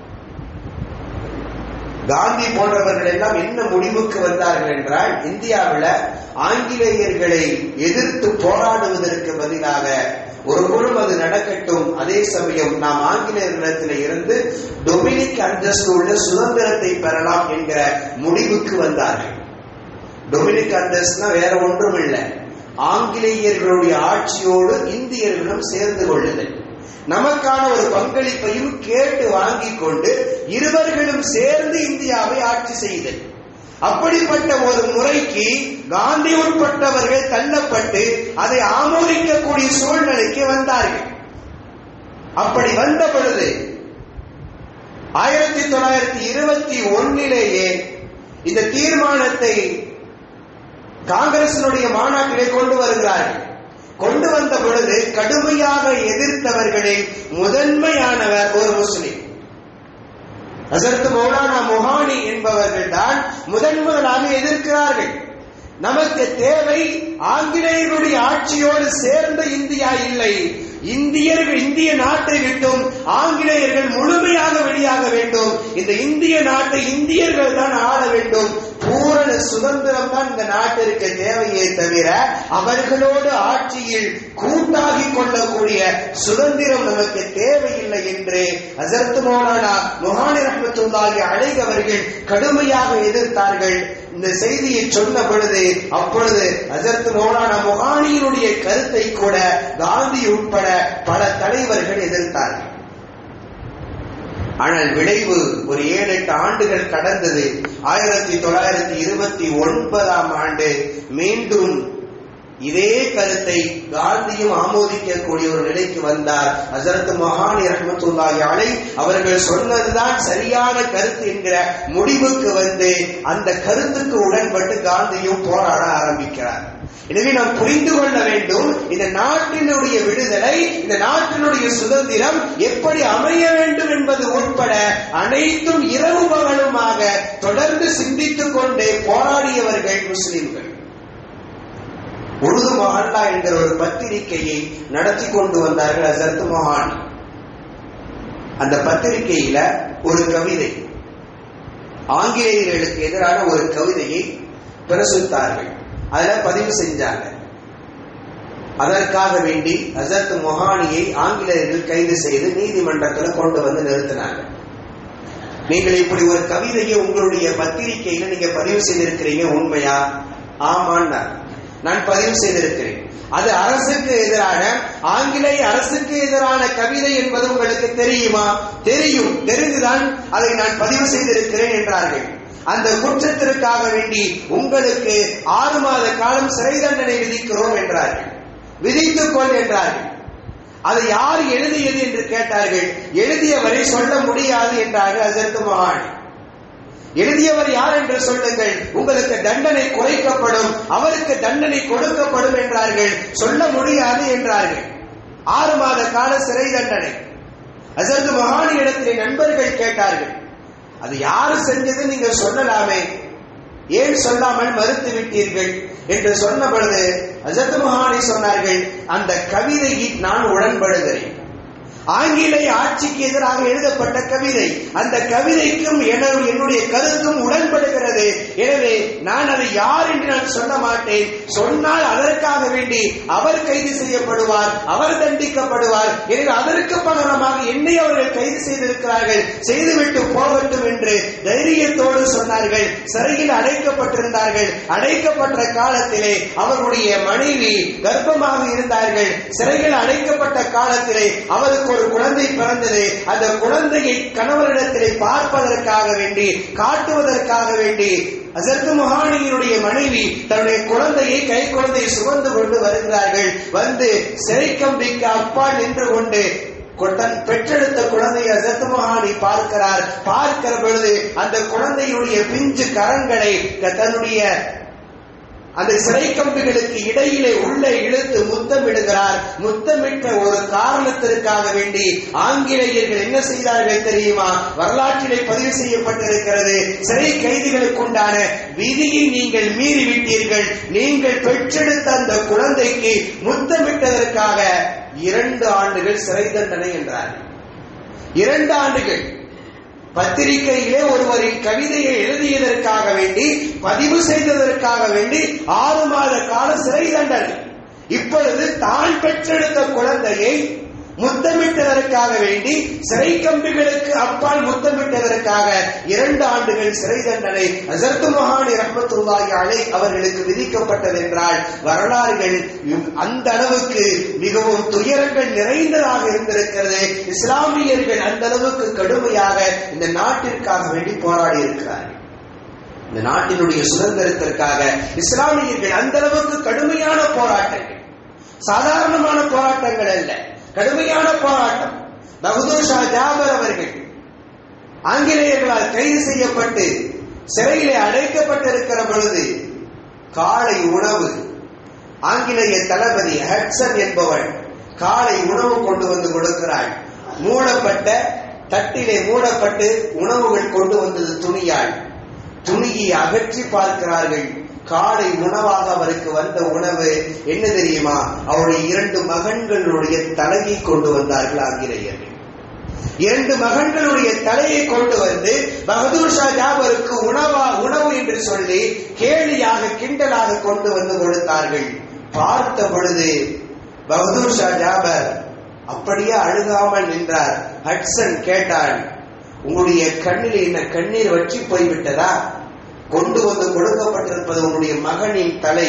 காந்தி போன்றவர்கள் எல்லாம் என்ன முடிவுக்கு வந்தார்கள் என்றால் இந்தியாவில் ஆங்கிலேயர்களை எதிர்த்து போராடுவதற்கு பதிலாக ஒரு புறம் அது நடக்கட்டும் அதே சமயம் நாம் ஆங்கிலேயர்களிடத்தில் இருந்து டொமினிக் அந்தஸ்து உள்ள சுதந்திரத்தை பெறலாம் என்கிற முடிவுக்கு வந்தார்கள் டொமினிக் அந்தஸ்துனா வேற ஒன்றும் இல்லை ஆங்கிலேயர்களுடைய ஆட்சியோடு இந்தியர்களும் சேர்ந்து கொள்ளுதல் நமக்கான ஒரு பங்களிப்பையும் கேட்டு வாங்கிக் கொண்டு இருவர்களும் சேர்ந்து இந்தியாவை ஆட்சி செய்தல் அப்படிப்பட்ட ஒரு முறைக்கு காந்தி உட்பட்டவர்கள் தள்ளப்பட்டு அதை ஆமோதிக்கக்கூடிய சூழ்நிலைக்கு வந்தார்கள் அப்படி வந்த பொழுது ஆயிரத்தி தொள்ளாயிரத்தி இருபத்தி ஒன்னிலேயே இந்த தீர்மானத்தை காங்கிரசினுடைய மாநாட்டிலே கொண்டு வருகிறார்கள் கொண்டு வந்த பொழுது கடுமையாக எதிர்த்தவர்களில் முதன்மையானவர் ஒரு முஸ்லிம் ஹசரத் மௌலானா முஹானி என்பவர்கள் தான் முதன் முதலாக எதிர்க்கிறார்கள் நமக்கு தேவை ஆங்கிலேயர்களுடைய ஆட்சியோடு சேர்ந்த இந்தியா இல்லை இந்தியர்கள் இந்திய நாட்டை விட்டும் ஆங்கிலேயர்கள் முழுமையாக வெளியாக வேண்டும் இந்த இந்திய நாட்டை இந்தியர்கள் தான் ஆள வேண்டும் பூரண சுதந்திரம் தான் இந்த நாட்டிற்கு தேவையே தவிர அவர்களோடு ஆட்சியில் கூட்டாகி கொள்ளக்கூடிய சுதந்திரம் நமக்கு தேவையில்லை என்று அசர்த் மௌலானா முஹானி ரஹமத்துல்லாஹி அலைஹி அவர்கள் கடுமையாக எதிர்த்தார்கள் இந்த செய்தியை சொன்ன பொழுது அப்பொழுது அசர்த் மௌலானா முஹானியினுடைய கருத்தை கூட காந்தி உட்பட பல தலைவர்கள் எதிர்த்தார்கள் ஆனால் விளைவு ஒரு ஏழு எட்டு ஆண்டுகள் கடந்தது ஆயிரத்தி தொள்ளாயிரத்தி இருபத்தி ஒன்பதாம் ஆண்டு மீண்டும் இதே கருத்தை காந்தியும் ஆமோதிக்கக்கூடிய ஒரு நிலைக்கு வந்தார் ஹசரத் மகானி ரஹமத்துல்லாஹி அலை அவர்கள் சொன்னதுதான் சரியான கருத்து என்கிற முடிவுக்கு வந்து அந்த கருத்துக்கு உடன்பட்டு காந்தியும் போராட ஆரம்பிக்கிறார் எனவே நாம் புரிந்து கொள்ள வேண்டும் இந்த நாட்டினுடைய விடுதலை இந்த நாட்டினுடைய சுதந்திரம் எப்படி அமைய வேண்டும் என்பது உட்பட அனைத்தும் இரவு பகலுமாக தொடர்ந்து சிந்தித்துக் கொண்டே போராடியவர்கள் முஸ்லிம்கள் உருது மஹல்லா என்கிற ஒரு பத்திரிகையை நடத்தி கொண்டு வந்தார்கள் அசரத் மொஹானி அந்த பத்திரிகையில ஒரு கவிதை ஆங்கிலேயர்களுக்கு எதிரான ஒரு கவிதையை பிரசுத்தார்கள் அதுல பதிவு செஞ்சாங்க அதற்காக வேண்டி அசரத் மொஹானியை ஆங்கிலேயர்கள் கைது செய்து நீதிமன்றத்தில் கொண்டு வந்து நிறுத்தினாங்க நீங்கள் இப்படி ஒரு கவிதையை உங்களுடைய பத்திரிகையில நீங்க பதிவு செய்திருக்கிறீங்க உண்மையா ஆமான்னார் நான் பதிவு செய்திருக்கிறேன் அது அரசுக்கு எதிரான ஆங்கிலேய அரசுக்கு எதிரான கவிதை என்பது உங்களுக்கு தெரியுமா தெரியும் தெரிந்துதான் அதை நான் பதிவு செய்திருக்கிறேன் என்றார்கள் அந்த குற்றத்திற்காக வேண்டி உங்களுக்கு ஆறு மாத காலம் சிறை தண்டனை விதிக்கிறோம் என்றார்கள் விதித்துக் கொள் என்றார்கள் அதை யார் எழுதியது என்று கேட்டார்கள் எழுதியவரை சொல்ல முடியாது என்றார்கள் அதற்கு மகான் எழுதியவர் யார் என்று சொல்லுங்கள் உங்களுக்கு தண்டனை குறைக்கப்படும் அவருக்கு தண்டனை கொடுக்கப்படும் என்றார்கள் சொல்ல முடியாது என்றார்கள் ஆறு மாத கால சிறை தண்டனை அதற்கு மகானி இடத்திலே நண்பர்கள் கேட்டார்கள் அது யாரு செஞ்சது நீங்க சொல்லலாமே ஏன் சொல்லாமல் மறுத்து விட்டீர்கள் என்று சொன்ன பொழுது அசத்து மகானி சொன்னார்கள் அந்த கவிதையை நான் உடன்படுகிறேன் ஆங்கிலேய ஆட்சிக்கு எதிராக எழுதப்பட்ட கவிதை அந்த கவிதைக்கும் என்னுடைய கருத்தும் உடன்படுகிறது எனவே நான் அதை யார் என்று நான் சொல்ல மாட்டேன் சொன்னால் அதற்காக வேண்டி அவர் கைது செய்யப்படுவார் அவர் தண்டிக்கப்படுவார் எனவே அதற்கு பகரமாக என்னை அவர்கள் கைது செய்திருக்கிறார்கள் செய்துவிட்டு போகட்டும் என்று தைரியத்தோடு சொன்னார்கள் சிறையில் அடைக்கப்பட்டிருந்தார்கள் அடைக்கப்பட்ட காலத்திலே அவருடைய மனைவி கர்ப்பமாக இருந்தார்கள் சிறையில் அடைக்கப்பட்ட காலத்திலே அவருக்கு ஒரு குழந்தை பிறந்தது அந்த குழந்தையை கணவரிடத்திலே பார்ப்பதற்காக வேண்டி காட்டுவதற்காக வேண்டி அசர்த்து மகானியினுடைய மனைவி தன்னுடைய குழந்தையை கை குழந்தையை சுமந்து கொண்டு வருகிறார்கள் வந்து சிறை கம்பிக்கு அப்பால் நின்று கொண்டு தன் பெற்றெடுத்த குழந்தையை அசத்து மகானி பார்க்கிறார் பார்க்கிற பொழுது அந்த குழந்தையுடைய பிஞ்சு கரங்களை தன்னுடைய அந்த சிறை கம்பிகளுக்கு இடையிலே உள்ளே இழுத்து முத்தமிடுகிறார் முத்தமிட்ட ஒரு காரணத்திற்காக வேண்டி ஆங்கிலேயர்கள் என்ன செய்தார்கள் தெரியுமா வரலாற்றிலே பதிவு செய்யப்பட்டிருக்கிறது சிறை கைதிகளுக்கு உண்டான விதியை நீங்கள் மீறி விட்டீர்கள் நீங்கள் பெற்றெடுத்த அந்த குழந்தைக்கு முத்தமிட்டதற்காக இரண்டு ஆண்டுகள் சிறை தண்டனை என்றார்கள் இரண்டு ஆண்டுகள் பத்திரிகையிலே ஒருவரின் கவிதையை எழுதியதற்காக வேண்டி பதிவு செய்ததற்காக வேண்டி ஆறு மாத கால சிறை தண்டனை இப்பொழுது தான் பெற்றெடுத்த குழந்தையை முத்தமிட்டதற்காக வேண்டி சிறை கம்பிகளுக்கு அப்பால் முத்தமிட்டதற்காக இரண்டு ஆண்டுகள் சிறை தண்டனை அசர்த்து மகானி ரஹமத்துல்லாஹி அலை அவர்களுக்கு விதிக்கப்பட்டது என்றால் வரலாறுகள் அந்த அளவுக்கு மிகவும் துயரங்கள் நிறைந்ததாக இருந்திருக்கிறது இஸ்லாமியர்கள் அந்த அளவுக்கு கடுமையாக இந்த நாட்டிற்காக வேண்டி போராடி இருக்கிறார்கள் இந்த நாட்டினுடைய சுதந்திரத்திற்காக இஸ்லாமியர்கள் அந்த அளவுக்கு கடுமையான போராட்டங்கள் சாதாரணமான போராட்டங்கள் அல்ல கடுமையான போராட்டம் பகதூர் ஷா ஜாபர் அவர்கள் ஆங்கிலேயர்களால் கைது செய்யப்பட்டு சிறையிலே அடைக்கப்பட்டிருக்கிற பொழுது காலை உணவு ஆங்கிலேய தளபதி ஹட்சன் என்பவன் காலை உணவு கொண்டு வந்து கொடுக்கிறாள் மூடப்பட்ட தட்டிலே மூடப்பட்டு உணவுகள் கொண்டு வந்தது துணியாள் துணியை அகற்றி பார்க்கிறார்கள் காலை உணவாக அவருக்கு வந்த உணவு என்ன தெரியுமா அவருடைய இரண்டு மகன்களுடைய தலையை கொண்டு வந்தார்கள் ஆங்கிலேயர்கள் இரண்டு மகன்களுடைய தலையை கொண்டு வந்து பகதூர் ஷா ஜாபருக்கு உணவா உணவு என்று சொல்லி கேலியாக கிண்டலாக கொண்டு வந்து கொடுத்தார்கள் பார்த்த பொழுது பகதூர் ஷா ஜாபர் அப்படியே அழுகாமல் நின்றார் ஹட்சன் கேட்டான் உங்களுடைய கண்ணில் என்ன கண்ணீர் வற்றி போய்விட்டதா கொண்டு வந்து கொடுக்கப்பட்டிருப்பது உன்னுடைய மகனின் தலை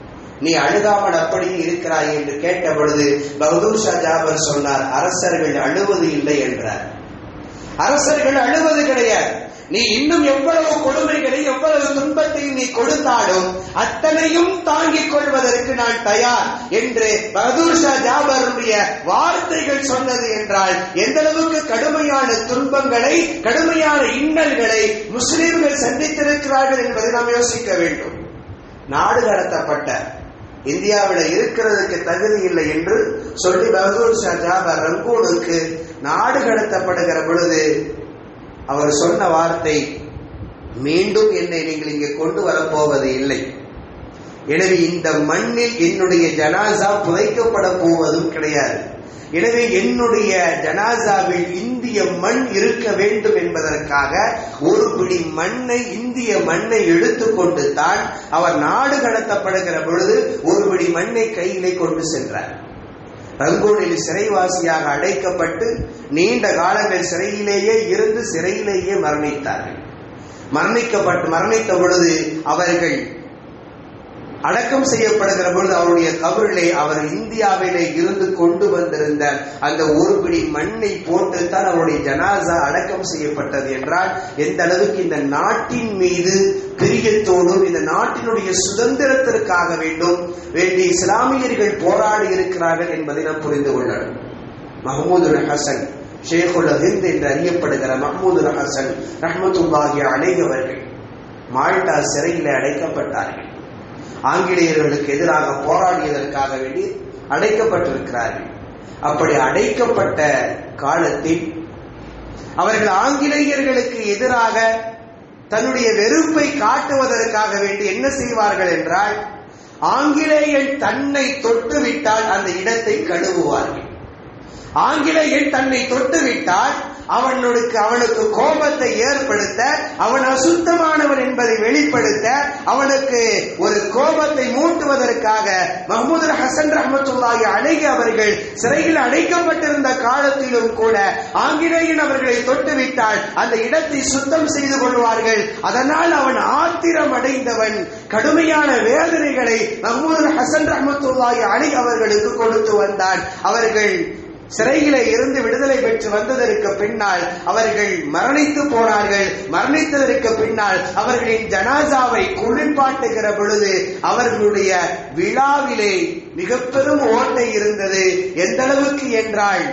நீ அழுகாமல் அப்படியே இருக்கிறாய் என்று கேட்ட பொழுது பகதூர் ஷா ஜாபர் சொன்னார் அரசர்கள் அழுவது இல்லை என்றார் அரசர்கள் அழுவது கிடையாது நீ இன்னும் எவ்வளவு கொடுமைகளை எவ்வளவு துன்பத்தையும் நீ கொடுத்தாலும் அத்தனையும் தாங்கிக் கொள்வதற்கு நான் தயார் என்று பகதூர் ஷா ஜாபருடைய வார்த்தைகள் சொன்னது என்றால் எந்த அளவுக்கு கடுமையான துன்பங்களை கடுமையான இன்னல்களை முஸ்லிம்கள் சந்தித்திருக்கிறார்கள் என்பதை நாம் யோசிக்க வேண்டும் நாடு கடத்தப்பட்ட இந்தியாவில் இருக்கிறதுக்கு தகுதி இல்லை என்று சொல்லி பகதூர் ஷா ஜாபர் ரங்கூனுக்கு நாடு கடத்தப்படுகிற பொழுது அவர் சொன்ன வார்த்தை மீண்டும் என்னை நீங்கள் இங்கே கொண்டு வரப்போவது இல்லை எனவே இந்த மண்ணில் என்னுடைய ஜனாசா புதைக்கப்பட போவதும் கிடையாது எனவே என்னுடைய ஜனாசாவில் இந்திய மண் இருக்க வேண்டும் என்பதற்காக ஒரு பிடி மண்ணை இந்திய மண்ணை எடுத்துக்கொண்டு தான் அவர் நாடு கடத்தப்படுகிற பொழுது ஒரு பிடி மண்ணை கையிலே கொண்டு சென்றார் ரங்கூனில் சிறைவாசியாக அடைக்கப்பட்டு நீண்ட காலங்கள் சிறையிலேயே இருந்து சிறையிலேயே மரணித்தார்கள் மரணிக்கப்பட்டு மரணித்த பொழுது அவர்கள் அடக்கம் செய்யப்படுகிற பொழுது அவருடைய கபரிலே அவர் இந்தியாவிலே இருந்து கொண்டு வந்திருந்த அந்த ஒரு பிடி மண்ணை போட்டுத்தான் அவருடைய ஜனாசா அடக்கம் செய்யப்பட்டது என்றால் எந்த அளவுக்கு இந்த நாட்டின் மீது பிரியத்தோடும் இந்த நாட்டினுடைய சுதந்திரத்திற்காக வேண்டும் வேண்டிய இஸ்லாமியர்கள் போராடி இருக்கிறார்கள் என்பதை நாம் புரிந்து கொள்ளணும் மஹமூது ஹசன் ஷேகுல் ஹிந்த் என்று அறியப்படுகிற மஹமூது ஹசன் ரஹமத்துல்லாஹி அலைஹி அவர்கள் மால்டா சிறையில் அடைக்கப்பட்டார்கள் ஆங்கிலேயர்களுக்கு எதிராக போராடியதற்காக வேண்டி அடைக்கப்பட்டிருக்கிறார்கள் அப்படி அடைக்கப்பட்ட காலத்தில் அவர்கள் ஆங்கிலேயர்களுக்கு எதிராக தன்னுடைய வெறுப்பை காட்டுவதற்காக வேண்டி என்ன செய்வார்கள் என்றால் ஆங்கிலேயன் தன்னை தொட்டுவிட்டால் அந்த இடத்தை கழுவுவார்கள் ஆங்கிலேயன் தன்னை தொட்டுவிட்டால் அவனுக்கு அவனுக்கு கோபத்தை ஏற்படுத்த அவன் அசுத்தமானவன் என்பதை வெளிப்படுத்த அவனுக்கு ஒரு கோபத்தை மூட்டுவதற்காக மஹமூது ஹசன் ரஹமத்துல்லாஹி அழகி அவர்கள் சிறையில் அடைக்கப்பட்டிருந்த காலத்திலும் கூட ஆங்கிலேயன் அவர்களை தொட்டுவிட்டால் அந்த இடத்தை சுத்தம் செய்து கொள்வார்கள் அதனால் அவன் ஆத்திரம் அடைந்தவன் கடுமையான வேதனைகளை மஹமூது ஹசன் ரஹமத்துல்லாஹி அலி அவர்களுக்கு கொடுத்து வந்தான் அவர்கள் சிறையில இருந்து விடுதலை பெற்று வந்ததற்கு பின்னால் அவர்கள் மரணித்து போனார்கள் மரணித்ததற்கு பின்னால் அவர்களின் ஜனாசாவை குளிப்பாட்டுகிற பொழுது அவர்களுடைய விழாவிலே மிக பெரும் ஓட்டை இருந்தது எந்த அளவுக்கு என்றால்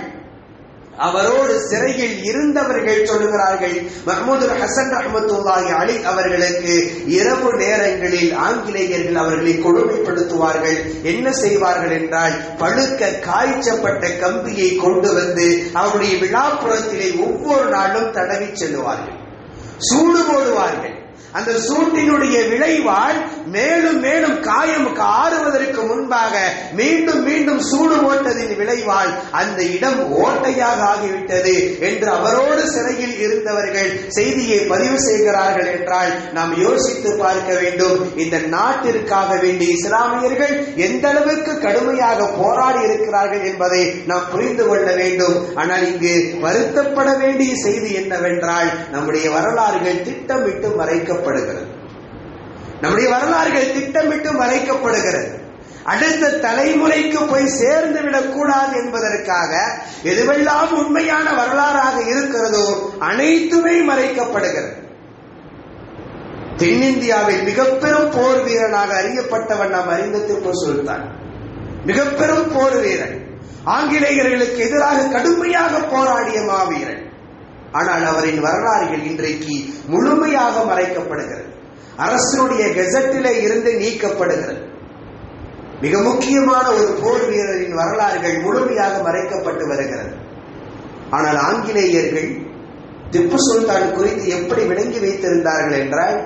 அவரோடு சிறையில் இருந்தவர்கள் சொல்லுகிறார்கள் மஹமூது ஹசன் ரஹமத்துல்லாஹி அலி அவர்களுக்கு இரவு நேரங்களில் ஆங்கிலேயர்கள் அவர்களை கொடுமைப்படுத்துவார்கள் என்ன செய்வார்கள் என்றால் பழுக்க காய்ச்சப்பட்ட கம்பியை கொண்டு வந்து அவருடைய விழாப்புறத்திலே ஒவ்வொரு நாளும் தடவி செல்லுவார்கள் சூடு போடுவார்கள் அந்த சூட்டினுடைய விளைவால் மேலும் மேலும் காயம் ஆறுவதற்கு முன்பாக மீண்டும் மீண்டும் சூடு போட்டதின் விளைவால் அந்த இடம் ஓட்டையாக ஆகிவிட்டது என்று அவரோடு சிறையில் இருந்தவர்கள் செய்தியை பதிவு செய்கிறார்கள் என்றால் நாம் யோசித்து பார்க்க வேண்டும் இந்த நாட்டிற்காக வேண்டிய இஸ்லாமியர்கள் எந்த அளவுக்கு கடுமையாக போராடி இருக்கிறார்கள் என்பதை நாம் புரிந்து கொள்ள வேண்டும் ஆனால் இங்கு வருத்தப்பட வேண்டிய செய்தி என்னவென்றால் நம்முடைய வரலாறுகள் திட்டமிட்டு மறைக்க மறைக்கப்படுகிறது நம்முடைய வரலாறுகள் திட்டமிட்டு மறைக்கப்படுகிறது அடுத்த தலைமுறைக்கு போய் சேர்ந்து விடக்கூடாது என்பதற்காக எதுவெல்லாம் உண்மையான வரலாறாக இருக்கிறதோ அனைத்துமே மறைக்கப்படுகிறது தென்னிந்தியாவில் மிக பெரும் போர் வீரனாக அறியப்பட்டவன் நாம் அறிந்த திப்பு சுல்தான் மிக பெரும் போர் வீரன் ஆங்கிலேயர்களுக்கு எதிராக கடுமையாக போராடிய மாவீரன் ஆனால் அவரின் வரலாறுகள் இன்றைக்கு முழுமையாக மறைக்கப்படுகிறது அரசனுடைய கெசட்டிலே இருந்து நீக்கப்படுகிறது மிக முக்கியமான ஒரு போர் வீரரின் வரலாறுகள் முழுமையாக மறைக்கப்பட்டு வருகிறது ஆனால் ஆங்கிலேயர்கள் திப்பு சுல்தான் குறித்து எப்படி விளங்கி வைத்திருந்தார்கள் என்றால்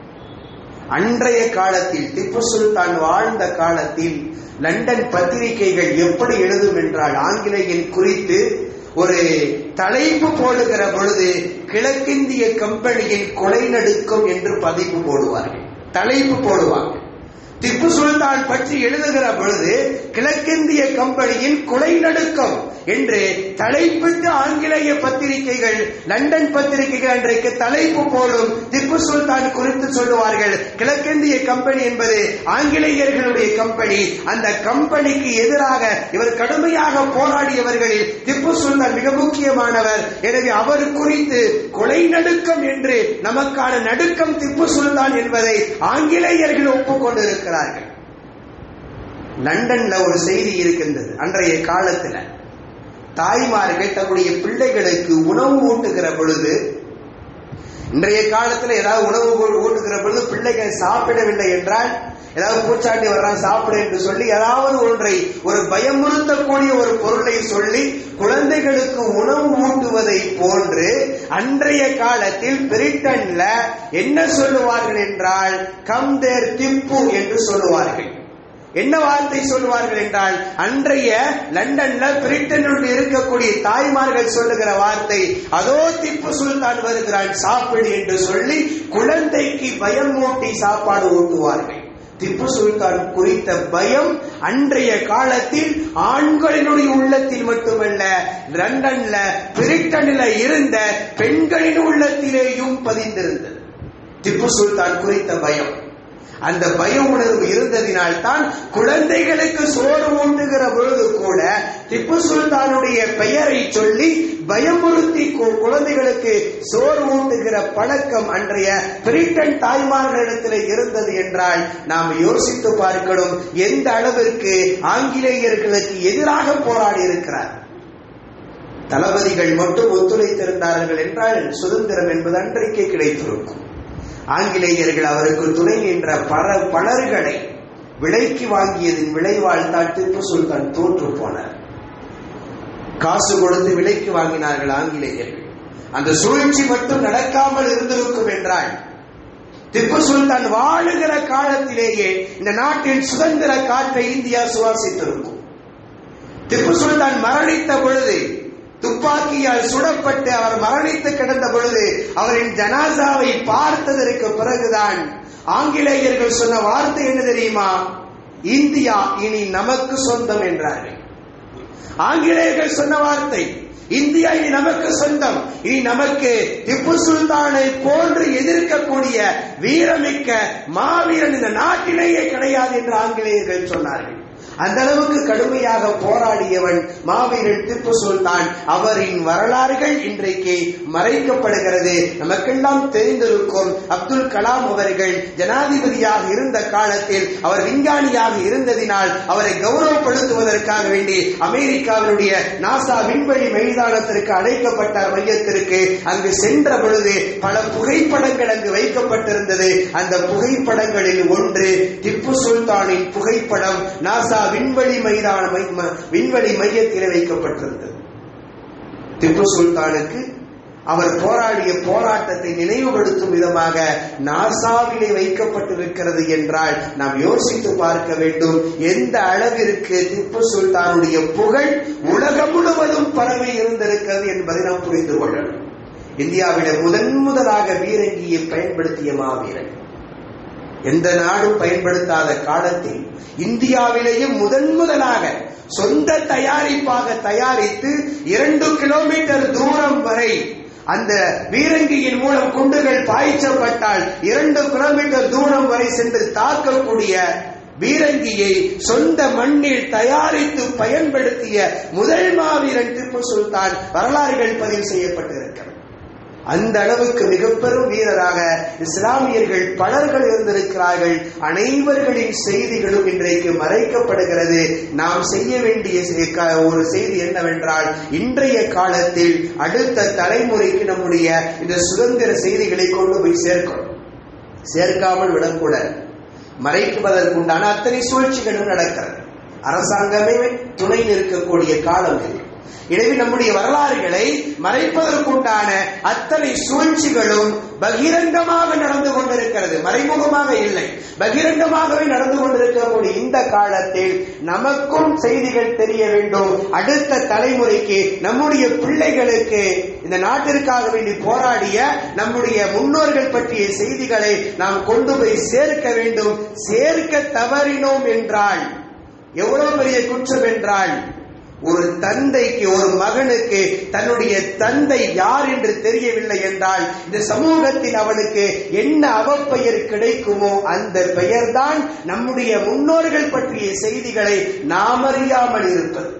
அன்றைய காலத்தில் திப்பு சுல்தான் வாழ்ந்த காலத்தில் லண்டன் பத்திரிகைகள் எப்படி எழுதும் என்றால் ஆங்கிலேயன் குறித்து ஒரு தலைப்பு போடுகிற பொழுது கிழக்கிந்திய கம்பெனியின் கொலை நடுக்கம் என்று பதிப்பு போடுவார்கள் தலைப்பு போடுவாங்க திப்பு சுல்தான் பற்றி எழுதுகிற பொழுது கிழக்கிந்திய கம்பெனியின் கொலை நடுக்கம் என்று தலைப்பிட்டு ஆங்கிலேய பத்திரிகைகள் லண்டன் பத்திரிகைகள் அன்றைக்கு தலைப்பு போடும் திப்பு சுல்தான் குறித்து சொல்லுவார்கள் கிழக்கிந்திய கம்பெனி என்பது ஆங்கிலேயர்களுடைய கம்பெனி அந்த கம்பெனிக்கு எதிராக இவர் கடுமையாக போராடியவர்களில் திப்பு சுல்தான் மிக முக்கியமானவர் எனவே அவர் குறித்து கொலை நடுக்கம் என்று நமக்கான நடுக்கம் திப்பு சுல்தான் என்பதை ஆங்கிலேயர்கள் ஒப்புக்கொண்டிருக்கிறார்கள் லண்டன்ல ஒரு செய்தி இருக்கின்றது அன்றைய காலத்துல தாய்மார்கள் தன்னுடைய பிள்ளைகளுக்கு உணவு ஊட்டுகிற பொழுது இன்றைய காலத்துல ஏதாவது உணவு ஊட்டுகிற பொழுது பிள்ளைகள் சாப்பிடவில்லை என்றால் ஏதாவது பூச்சாண்டி வர்றான் சாப்பிடு என்று சொல்லி ஏதாவது ஒன்றை ஒரு பயமுறுத்தக்கூடிய ஒரு பொருளை சொல்லி குழந்தைகளுக்கு உணவு ஊட்டுவதை போன்று அன்றைய காலத்தில் பிரிட்டன்ல என்ன சொல்லுவார்கள் என்றால் கம் தேர் திப்பு என்று சொல்லுவார்கள் என்ன வார்த்தை சொல்லுவார்கள் என்றால் அன்றைய லண்டன்ல பிரிட்டனில் இருக்கக்கூடிய தாய்மார்கள் சொல்லுகிற வார்த்தை அதோ திப்பு சுல்தான் வருகிறான் சாப்பிடு என்று சொல்லி குழந்தைக்கு பயம் மூட்டி சாப்பாடு ஊட்டுவார்கள் திப்பு சுல்தான் குறித்த பயம் அன்றைய காலத்தில் ஆண்களினுடைய உள்ளத்தில் மட்டுமல்ல லண்டன்ல பிரிட்டனில் இருந்த பெண்களின் உள்ளத்திலேயும் பதிந்திருந்தது திப்பு சுல்தான் குறித்த பயம் அந்த பய உணர்வு இருந்ததினால் தான் குழந்தைகளுக்கு சோறு ஊட்டுகிற பொழுது கூட திப்பு சுல்தானுடைய பெயரை சொல்லி பயமுறுத்தி கு- குழந்தைகளுக்கு சோறு ஊட்டுகிற பழக்கம் அன்றைய பிரிட்டன் தாய்மார்களிடத்தில் இருந்தது என்றால் நாம் யோசித்து பார்க்கணும் எந்த அளவிற்கு ஆங்கிலேயர்களுக்கு எதிராக போராடி இருக்கிறார் தளபதிகள் மட்டும் ஒத்துழைத்திருந்தார்கள் என்றால் சுதந்திரம் என்பது அன்றைக்கே கிடைத்திருக்கும் ஆங்கிலேயர்கள் அவருக்கு துணை நின்ற பல பலர்களை விலைக்கு வாங்கியதின் விளைவால் தான் திப்பு சுல்தான் தோற்று போனார் காசு கொடுத்து விலைக்கு வாங்கினார்கள் ஆங்கிலேயர்கள் அந்த சூழ்ச்சி மட்டும் நடக்காமல் இருந்திருக்கும் என்றால் திப்பு சுல்தான் வாழுகிற காலத்திலேயே இந்த நாட்டின் சுதந்திர காற்றை இந்தியா சுவாசித்திருக்கும் திப்பு சுல்தான் மரணித்த பொழுது துப்பாக்கியால் சுடப்பட்டு அவர் மரணித்து கிடந்த பொழுது அவரின் ஜனாசாவை பார்த்ததற்கு பிறகுதான் ஆங்கிலேயர்கள் சொன்ன வார்த்தை என்ன தெரியுமா இந்தியா இனி நமக்கு சொந்தம் என்றார்கள் ஆங்கிலேயர்கள் சொன்ன வார்த்தை இந்தியா இனி நமக்கு சொந்தம் இனி நமக்கு திப்பு சுல்தானை போன்று எதிர்க்கக்கூடிய வீரமிக்க மாவீரன் இந்த நாட்டிலேயே கிடையாது என்று ஆங்கிலேயர்கள் சொன்னார்கள் அந்த அளவுக்கு கடுமையாக போராடியவன் மாவீரன் திப்பு சுல்தான் அவரின் வரலாறுகள் இன்றைக்கு மறைக்கப்படுகிறது நமக்கெல்லாம் தெரிந்திருக்கும் அப்துல் கலாம் அவர்கள் ஜனாதிபதியாக இருந்த காலத்தில் அவர் விஞ்ஞானியாக இருந்ததினால் அவரை கௌரவப்படுத்துவதற்காக வேண்டி அமெரிக்காவினுடைய நாசா விண்வெளி மைதானத்திற்கு அழைக்கப்பட்டார் மையத்திற்கு அங்கு சென்ற பொழுது பல புகைப்படங்கள் அங்கு வைக்கப்பட்டிருந்தது அந்த புகைப்படங்களில் ஒன்று திப்பு சுல்தானின் புகைப்படம் நாசா விண்வெளி மைதான மை- ம- விண்வெளி மையத்தில் வைக்கப்பட்டிருந்தது திப்பு சுல்தானுக்கு அவர் போராடிய போராட்டத்தை நினைவுபடுத்தும் விதமாக நாசாவிலே வைக்கப்பட்டிருக்கிறது என்றால் நாம் யோசித்து பார்க்க வேண்டும் எந்த அளவிற்கு திப்பு சுல்தானுடைய புகழ் உலகம் முழுவதும் பரவி இருந்திருக்கிறது என்பதை நாம் புரிந்து கொள்ளணும் இந்தியாவிலே முதன் முதலாக பீரங்கியை பயன்படுத்திய மாவீரன் எந்த நாடும் பயன்படுத்தாத காலத்தில் இந்தியாவிலேயே முதன் முதலாக சொந்த தயாரிப்பாக தயாரித்து இரண்டு கிலோமீட்டர் தூரம் வரை அந்த பீரங்கியின் மூலம் குண்டுகள் பாய்ச்சப்பட்டால் இரண்டு கிலோமீட்டர் தூரம் வரை சென்று தாக்கக்கூடிய பீரங்கியை சொந்த மண்ணில் தயாரித்து பயன்படுத்திய முதல் மாவீரன் திப்பு சுல்தான் வரலாறுகள் பதிவு செய்யப்பட்டிருக்கிறது அந்த அளவுக்கு மிக பெரும் வீரராக இஸ்லாமியர்கள் பலர்கள் இருந்திருக்கிறார்கள் அனைவர்களின் செய்திகளும் இன்றைக்கு மறைக்கப்படுகிறது நாம் செய்ய வேண்டிய செ- க- ஒரு செய்தி என்னவென்றால் இன்றைய காலத்தில் அடுத்த தலைமுறைக்கு நம்முடைய இந்த சுதந்திர செய்திகளை கொண்டு போய் சேர்க்கணும் சேர்க்காமல் விடக்கூடாது மறைக்குவதற்குண்டான அத்தனை சூழ்ச்சிகளும் நடக்கிறது அரசாங்கமே துணை நிற்கக்கூடிய காலம் இது எனவே நம்முடைய வரலாறுகளை மறைப்பதற்குண்டான அத்தனை சூழ்ச்சிகளும் பகிரங்கமாக நடந்து கொண்டிருக்கிறது மறைமுகமாக இல்லை பகிரங்கமாகவே நடந்து கொண்டிருக்கக்கூடிய இந்த காலத்தில் நமக்கும் செய்திகள் தெரிய வேண்டும் அடுத்த தலைமுறைக்கு நம்முடைய பிள்ளைகளுக்கு இந்த நாட்டிற்காக வேண்டி போராடிய நம்முடைய முன்னோர்கள் பற்றிய செய்திகளை நாம் கொண்டு போய் சேர்க்க வேண்டும் சேர்க்க தவறினோம் என்றால் எவ்வளவு பெரிய குற்றம் என்றால் ஒரு தந்தைக்கு ஒரு மகனுக்கு தன்னுடைய தந்தை யார் என்று தெரியவில்லை என்றால் இந்த சமூகத்தில் அவனுக்கு என்ன அவப்பெயர் கிடைக்குமோ அந்த பெயர்தான் நம்முடைய முன்னோர்கள் பற்றிய செய்திகளை நாம் அறியாமல் இருப்பது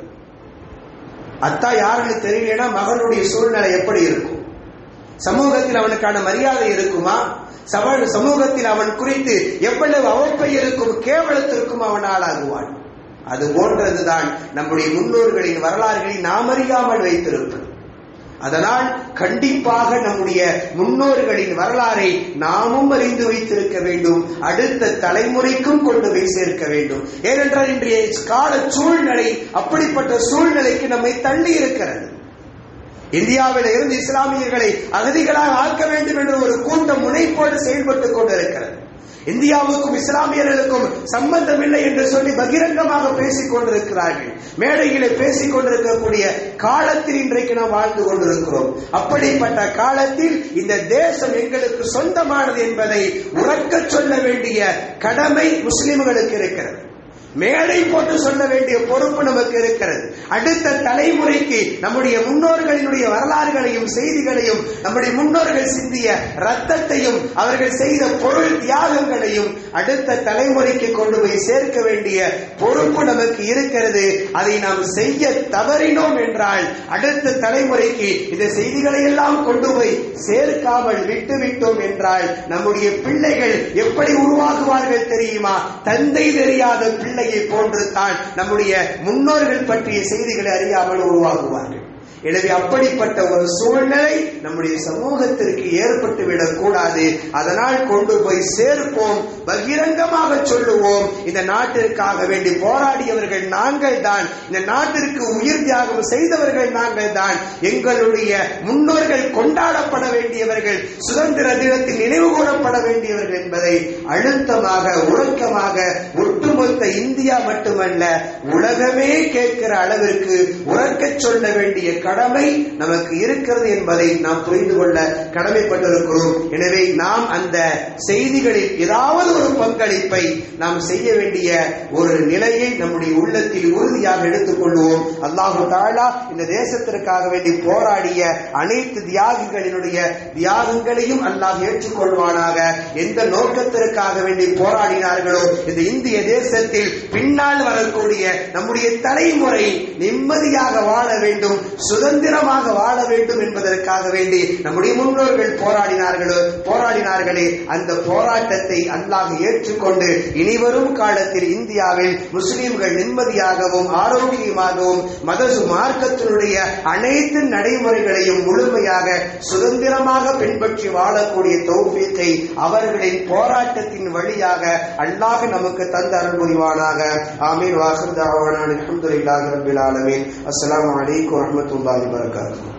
அத்தா யாருன்னு தெரியலனா மகனுடைய சூழ்நிலை எப்படி இருக்கும் சமூகத்தில் அவனுக்கான மரியாதை இருக்குமா சம- சமூகத்தில் அவன் குறித்து எவ்வளவு அவப்பெயருக்கும் கேவலத்திற்கும் அவன் ஆளாகுவான் அது போன்றதுதான் நம்முடைய முன்னோர்களின் வரலாறுகளை நாம் அறியாமல் வைத்திருப்பது அதனால் கண்டிப்பாக நம்முடைய முன்னோர்களின் வரலாறை நாமும் அறிந்து வைத்திருக்க வேண்டும் அடுத்த தலைமுறைக்கும் கொண்டு போய் சேர்க்க வேண்டும் ஏனென்றால் இன்றைய கால சூழ்நிலை அப்படிப்பட்ட சூழ்நிலைக்கு நம்மை தள்ளி இருக்கிறது இந்தியாவில் இருந்து இஸ்லாமியர்களை அகதிகளாக ஆக்க வேண்டும் என்ற ஒரு கூட்டம் முனைப்போடு செயல்பட்டுக் கொண்டிருக்கிறது இந்தியாவுக்கும் இஸ்லாமியர்களுக்கும் சம்பந்தம் இல்லை என்று சொல்லி பகிரங்கமாக பேசிக் கொண்டிருக்கிறார்கள் மேடையிலே பேசிக் கொண்டிருக்கக்கூடிய காலத்தில் இன்றைக்கு நாம் வாழ்ந்து கொண்டிருக்கிறோம் அப்படிப்பட்ட காலத்தில் இந்த தேசம் எங்களுக்கு சொந்தமானது என்பதை உறக்கச் சொல்ல வேண்டிய கடமை முஸ்லிம்களுக்கு இருக்கிறது மேடை போட்டு சொல்ல வேண்டிய பொறுப்பு நமக்கு இருக்கிறது அடுத்த தலைமுறைக்கு நம்முடைய முன்னோர்களினுடைய வரலாறுகளையும் செய்திகளையும் நம்முடைய முன்னோர்கள் சிந்திய ரத்தத்தையும் அவர்கள் செய்த பொருள் தியாகங்களையும் அடுத்த தலைமுறைக்கு கொண்டு போய் சேர்க்க வேண்டிய பொறுப்பு நமக்கு இருக்கிறது அதை நாம் செய்ய தவறினோம் என்றால் அடுத்த தலைமுறைக்கு இந்த செய்திகளை எல்லாம் கொண்டு போய் சேர்க்காமல் விட்டுவிட்டோம் என்றால் நம்முடைய பிள்ளைகள் எப்படி உருவாகுவார்கள் தெரியுமா தந்தை தெரியாத பிள்ளையை போன்று தான் நம்முடைய முன்னோர்கள் பற்றிய செய்திகளை அறியாமல் உருவாகுவார்கள் எனவே அப்படிப்பட்ட ஒரு சூழ்நிலை நம்முடைய சமூகத்திற்கு ஏற்பட்டு விடக்கூடாது அதனால் கொண்டு போய் சேர்ப்போம் பகிரங்கமாக சொல்லுவோம் இந்த நாட்டிற்காக வேண்டி போராடியவர்கள் நாங்கள் தான் இந்த நாட்டிற்கு உயிர் தியாகம் செய்தவர்கள் நாங்கள் தான் எங்களுடைய முன்னோர்கள் கொண்டாடப்பட வேண்டியவர்கள் சுதந்திர தினத்தில் நினைவு கூறப்பட வேண்டியவர்கள் என்பதை அழுத்தமாக உறக்கமாக ஒட்டுமொத்த இந்தியா மட்டுமல்ல உலகமே கேட்கிற அளவிற்கு உறக்கச் சொல்ல வேண்டிய கடமை நமக்கு இருக்கிறது என்பதை நாம் புரிந்து கொள்ள கடமைப்பட்டிருக்கிறோம் எனவே நாம் அந்த செய்திகளில் ஏதாவது ஒரு பங்களிப்பை நாம் செய்ய வேண்டிய ஒரு நிலையை நம்முடைய உள்ளத்தில் உறுதியாக எடுத்துக் கொள்வோம் அல்லாஹு தாலா இந்த தேசத்திற்காக வேண்டி போராடிய அனைத்து தியாகிகளினுடைய தியாகங்களையும் அல்லாஹ் ஏற்றுக்கொள்வானாக எந்த நோக்கத்திற்காக வேண்டி போராடினார்களோ இந்த இந்திய தேசத்தில் பின்னால் வரக்கூடிய நம்முடைய தலைமுறை நிம்மதியாக வாழ வேண்டும் சுதந்திரமாக வாழ வேண்டும் என்பதற்காக வேண்டி நம்முடைய முன்னோர்கள் போராடினார்களோ போராடினார்களே அந்த போராட்டத்தை அல்லாஹ் ஏற்றுக்கொண்டு இனிவரும் காலத்தில் இந்தியாவில் முஸ்லிம்கள் நிம்மதியாகவும் ஆரோக்கியமாகவும் மதசு மார்க்கத்தினுடைய அனைத்து நடைமுறைகளையும் முழுமையாக சுதந்திரமாக பின்பற்றி வாழக்கூடிய தௌஃபீத்தை அவர்களின் போராட்டத்தின் வழியாக அல்லாஹ் நமக்கு தந்த அருள் புரிவானாக ஆமீன் வாசல் தாவான அலமதுல்லாஹி ரபில் ஆலமீன் அஸ்ஸலாமு அலைக்கும் வரஹ்மத்துல்லாஹி வபரகாத்துஹு